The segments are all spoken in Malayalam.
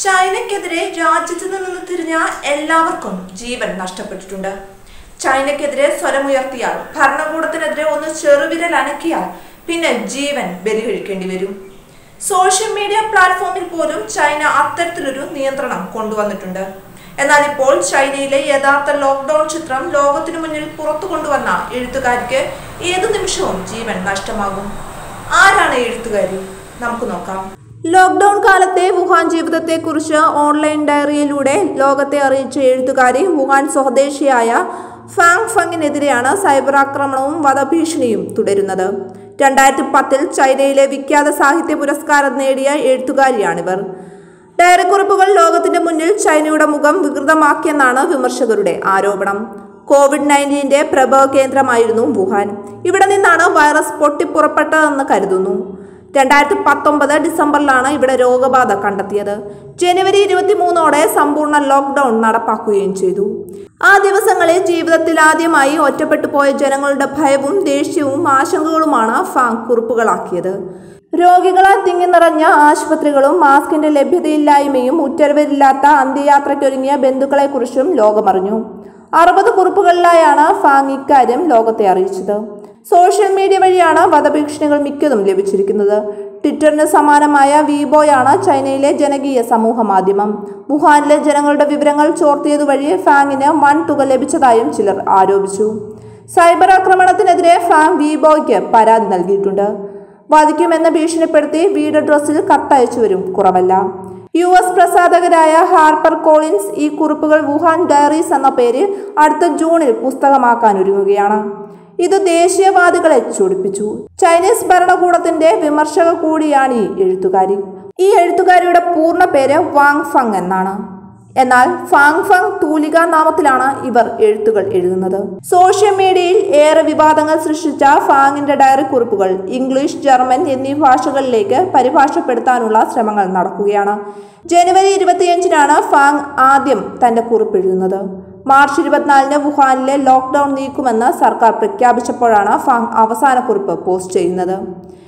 ചൈനയ്ക്കെതിരെ രാജ്യത്ത് നിന്ന് തിരിഞ്ഞ എല്ലാവർക്കും ജീവൻ നഷ്ടപ്പെട്ടിട്ടുണ്ട് ചൈനയ്ക്കെതിരെ സ്വരമുയർത്തിയാൽ ഭരണകൂടത്തിനെതിരെ ഒന്ന് ചെറുവിരൽ അനക്കിയാൽ പിന്നെ ജീവൻ ബലികഴിക്കേണ്ടി വരും സോഷ്യൽ മീഡിയ പ്ലാറ്റ്ഫോമിൽ പോലും ചൈന അത്തരത്തിലൊരു നിയന്ത്രണം കൊണ്ടുവന്നിട്ടുണ്ട് എന്നാൽ ഇപ്പോൾ ചൈനയിലെ യഥാർത്ഥ ലോക്ക്ഡൌൺ ചിത്രം ലോകത്തിനു മുന്നിൽ പുറത്തു കൊണ്ടുവന്ന എഴുത്തുകാരിക്ക് ഏതു നിമിഷവും ജീവൻ നഷ്ടമാകും ആരാണ് എഴുത്തുകാരി നമുക്ക് നോക്കാം ലോക്ക്ഡൌൺ കാലത്തെ വുഹാൻ ജീവിതത്തെക്കുറിച്ച് ഓൺലൈൻ ഡയറിയിലൂടെ ലോകത്തെ അറിയിച്ച എഴുത്തുകാരി വുഹാൻ സ്വദേശിയായ ഫാങ് ഫങ്ങിനെതിരെയാണ് സൈബർ ആക്രമണവും വധഭീഷണിയും തുടരുന്നത് രണ്ടായിരത്തി പത്തിൽ ചൈനയിലെ വിഖ്യാത സാഹിത്യ പുരസ്കാരം നേടിയ എഴുത്തുകാരിയാണിവർ ഡയറിക്കുറിപ്പുകൾ ലോകത്തിന്റെ മുന്നിൽ ചൈനയുടെ മുഖം വികൃതമാക്കിയെന്നാണ് വിമർശകരുടെ ആരോപണം കോവിഡ് നയൻറ്റീന്റെ പ്രഭവ കേന്ദ്രമായിരുന്നു വുഹാൻ ഇവിടെ നിന്നാണ് വൈറസ് പൊട്ടിപ്പുറപ്പെട്ടതെന്ന് കരുതുന്നു രണ്ടായിരത്തി പത്തൊമ്പത് ഡിസംബറിലാണ് ഇവിടെ രോഗബാധ കണ്ടെത്തിയത് ജനുവരി ഇരുപത്തിമൂന്നോടെ സമ്പൂർണ്ണ ലോക്ക്ഡൌൺ നടപ്പാക്കുകയും ചെയ്തു ആ ദിവസങ്ങളിൽ ജീവിതത്തിൽ ആദ്യമായി ഒറ്റപ്പെട്ടു പോയ ജനങ്ങളുടെ ഭയവും ദേഷ്യവും ആശങ്കകളുമാണ് ഫാങ് കുറിപ്പുകളാക്കിയത് രോഗികളാൽ തിങ്ങി നിറഞ്ഞ ആശുപത്രികളും മാസ്കിന്റെ ലഭ്യതയില്ലായ്മയും ഉത്തരവില്ലാത്ത അന്ത്യയാത്രയ്ക്കൊരുങ്ങിയ ബന്ധുക്കളെക്കുറിച്ചും ലോകമറിഞ്ഞു അറുപത് കുറിപ്പുകളിലായാണ് ഫാങ് ഇക്കാര്യം ലോകത്തെ അറിയിച്ചത് സോഷ്യൽ മീഡിയ വഴിയാണ് വധഭീഷണികൾ മിക്കതും ലഭിച്ചിരിക്കുന്നത് ട്വിറ്ററിന് സമാനമായ വീബോയാണ് ചൈനയിലെ ജനകീയ സമൂഹ മാധ്യമം വുഹാനിലെ ജനങ്ങളുടെ വിവരങ്ങൾ ചോർത്തിയതുവഴി ഫാങ്ങിന് വൻ തുക ലഭിച്ചതായും ചിലർ ആരോപിച്ചു സൈബർ ആക്രമണത്തിനെതിരെ ഫാങ് വീബോയ്ക്ക് പരാതി നൽകിയിട്ടുണ്ട് വധിക്കുമെന്ന് ഭീഷണിപ്പെടുത്തി വീട് അഡ്രസ്സിൽ കത്തയച്ചവരും കുറവല്ല യു എസ് പ്രസാധകരായ ഹാർപ്പർ കോളിൻസ് ഈ കുറിപ്പുകൾ വുഹാൻ ഡയറീസ് എന്ന പേര് അടുത്ത ജൂണിൽ പുസ്തകമാക്കാൻ ഒരുങ്ങുകയാണ് ഇത് ദേശീയവാദികളെ ചൊടിപ്പിച്ചു ചൈനീസ് ഭരണകൂടത്തിന്റെ വിമർശക കൂടിയാണ് ഈ എഴുത്തുകാരി ഈ എഴുത്തുകാരിയുടെ പൂർണ്ണ പേര് വാങ് ഫങ് എന്നാണ് എന്നാൽ ഫാങ് ഫങ് തൂലിക നാമത്തിലാണ് ഇവർ എഴുത്തുകൾ എഴുതുന്നത് സോഷ്യൽ മീഡിയയിൽ ഏറെ വിവാദങ്ങൾ സൃഷ്ടിച്ച ഫാങ്ങിന്റെ ഡയറി കുറിപ്പുകൾ ഇംഗ്ലീഷ് ജർമ്മൻ എന്നീ ഭാഷകളിലേക്ക് പരിഭാഷപ്പെടുത്താനുള്ള ശ്രമങ്ങൾ നടക്കുകയാണ് ജനുവരി ഇരുപത്തിയഞ്ചിനാണ് ഫാങ് ആദ്യം തന്റെ കുറിപ്പ് എഴുതുന്നത് മാർച്ച് ഇരുപത്തിനാലിന് വുഹാനിലെ ലോക്ക്ഡൌൺ നീക്കുമെന്ന് സർക്കാർ പ്രഖ്യാപിച്ചപ്പോഴാണ് ഫാങ് അവസാന കുറിപ്പ് പോസ്റ്റ് ചെയ്യുന്നത്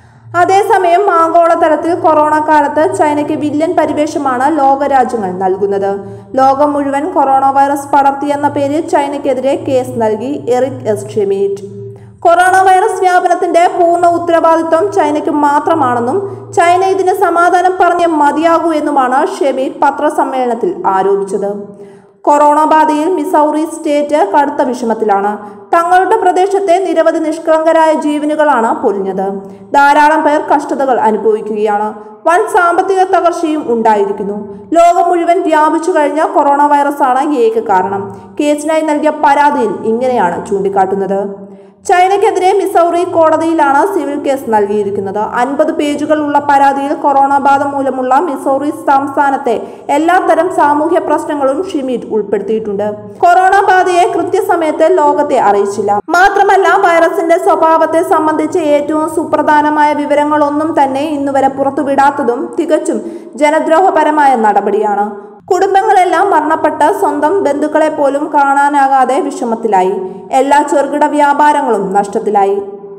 അതേസമയം ആഗോളതലത്തിൽ കൊറോണ കാലത്ത് ചൈനയ്ക്ക് വില്ലൻ പരിവേഷമാണ് ലോകരാജ്യങ്ങൾ നൽകുന്നത് ലോകം മുഴുവൻ കൊറോണ വൈറസ് പടർത്തിയെന്ന പേരിൽ ചൈനയ്ക്കെതിരെ കേസ് നൽകി Eric S Schmitt corona virus വ്യാപനത്തിന്റെ പൂർണ്ണ ഉത്തരവാദിത്വം ചൈനയ്ക്ക് മാത്രമാണെന്നും ചൈന ഇതിന് സമാധാനം പറഞ്ഞ് മതിയാകൂ എന്നുമാണ് ഷെമീറ്റ് പത്രസമ്മേളനത്തിൽ ആരോപിച്ചത് കൊറോണ ബാധയിൽ മിസൗറി സ്റ്റേറ്റ് കടുത്ത വിഷമത്തിലാണ് തങ്ങളുടെ പ്രദേശത്തെ നിരവധി നിഷ്കളങ്കരായ ജീവനുകളാണ് പൊലിഞ്ഞത് ധാരാളം പേർ കഷ്ടതകൾ അനുഭവിക്കുകയാണ് വൻ സാമ്പത്തിക തകർച്ചയും ഉണ്ടായിരിക്കുന്നു ലോകം മുഴുവൻ വ്യാപിച്ചു കഴിഞ്ഞ കൊറോണ വൈറസാണ് ഏക കാരണം കേസിനായി നൽകിയ പരാതിയിൽ ഇങ്ങനെയാണ് ചൂണ്ടിക്കാട്ടുന്നത് ചൈനയ്ക്കെതിരെ മിസൗറി കോടതിയിലാണ് സിവിൽ കേസ് നൽകിയിരിക്കുന്നത് അൻപത് പേജുകളുള്ള പരാതിയിൽ കൊറോണ ബാധ മൂലമുള്ള മിസൗറി സംസ്ഥാനത്തെ എല്ലാത്തരം സാമൂഹ്യ പ്രശ്നങ്ങളും ഷിമിറ്റ് ഉൾപ്പെടുത്തിയിട്ടുണ്ട് കൊറോണ ബാധയെ കൃത്യസമയത്ത് ലോകത്തെ അറിയിച്ചില്ല മാത്രമല്ല വൈറസിന്റെ സ്വഭാവത്തെ സംബന്ധിച്ച് ഏറ്റവും സുപ്രധാനമായ വിവരങ്ങളൊന്നും തന്നെ ഇന്നുവരെ പുറത്തുവിടാത്തതും തികച്ചും ജനദ്രോഹപരമായ നടപടിയാണ് കുടുംബങ്ങളെല്ലാം മരണപ്പെട്ട സ്വന്തം ബന്ധുക്കളെ പോലും കാണാനാകാതെ വിഷമത്തിലായി എല്ലാ ചെറുകിട വ്യാപാരങ്ങളും നഷ്ടത്തിലായി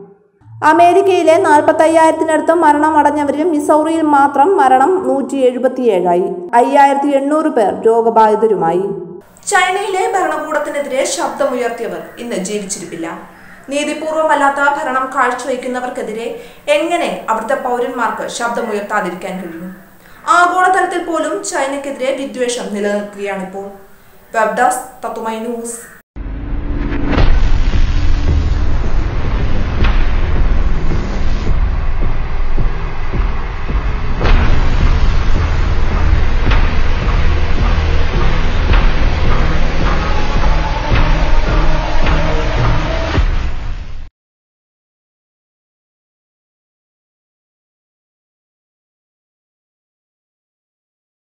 അമേരിക്കയിലെ നാൽപ്പത്തയ്യായിരത്തിനടുത്ത് മരണം അടഞ്ഞവരിൽ മിസൗറിയിൽ മാത്രം മരണം നൂറ്റി എഴുപത്തിയേഴായി അയ്യായിരത്തി എണ്ണൂറ് പേർ രോഗബാധിതരുമായി ചൈനയിലെ ഭരണകൂടത്തിനെതിരെ ശബ്ദമുയർത്തിയവർ ഇന്ന് ജീവിച്ചിരിപ്പില്ല നീതിപൂർവമല്ലാത്ത ഭരണം കാഴ്ചവെക്കുന്നവർക്കെതിരെ എങ്ങനെ അവിടുത്തെ പൗരന്മാർക്ക് ശബ്ദമുയർത്താതിരിക്കാൻ കഴിയും ആഗോളതലത്തിൽ പോലും ചൈനയ്ക്കെതിരെ വിദ്വേഷം നിലനിൽക്കുകയാണിപ്പോൾ വെബ് ഡെസ്ക് തത്തുമൈ ന്യൂസ്